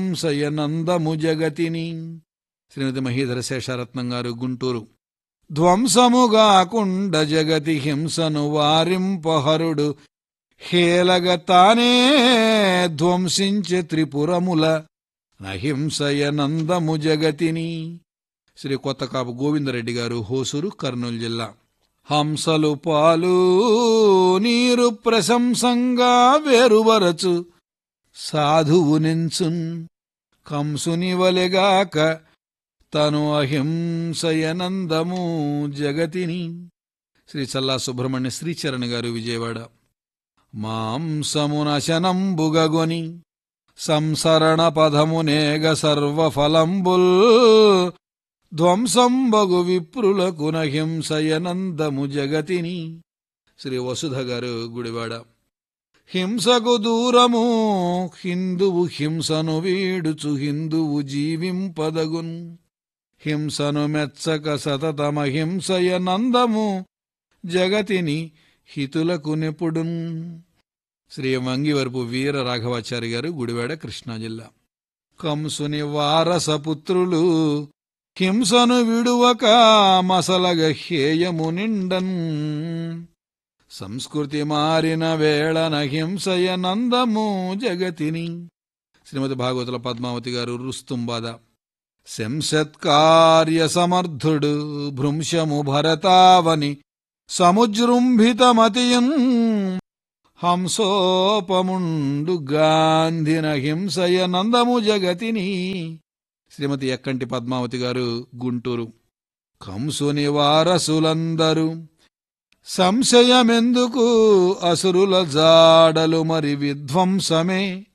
హంసయనందము జగతిని శ్రీమతి మహీధర శేషారత్నం గారు గుంటూరు ధ్వంసముగాకుండ జగతి హింసను వారింపహరుడు హేలగ తానే ధ్వంసించే త్రిపురముల నహింసయనందము జగతిని శ్రీ కొత్తకాపు గోవిందరెడ్డి గారు హోసూరు కర్నూలు జిల్లా హంసలు పాలు నీరు ప్రశంసంగా వేరువరచు సాధువు నించున్ కంసుని వలెగాక తను అహింసయనందము జగతిని శ్రీ చల్లా సుబ్రహ్మణ్య శ్రీచరణ్ గారు విజయవాడ మాంసమునశనంబుగగొని సంసరణ పదమునేగ సర్వఫలంబుల్ ధ్వంసంబగు విప్రులకు నహింసయనందము జగతిని శ్రీ వసుధ గారు గుడివాడ హింసకు దూరము హిందువు హింసను వీడుచు హిందువు జీవింపదగున్ హింసను మెచ్చక సతతమ హింసయనందము జగతిని హితులకు నిపుడున్ శ్రీ మంగివరపు వీర రాఘవాచారి గారు గుడివాడ కృష్ణా జిల్లా కంసుని వారసపుత్రులు హింసను విడువక మసలగ హేయము నిండన్ సంస్కృతి మారిన వేళన హింసయ నందము జగతిని శ్రీమతి భాగవతుల పద్మావతి గారు రుస్తుంబాద శంసత్కార్య సమర్థుడు భృంశము భరతావని సముజృంభితమతియున్ హంసోపముండు గాంధిన హింసయ నందము జగతిని శ్రీమతి ఎక్కంటి పద్మావతి గారు గుంటూరు కంసుని వారసులందరూ సంశయమెందుకు అసురుల జాడలు మరి విధ్వంసమే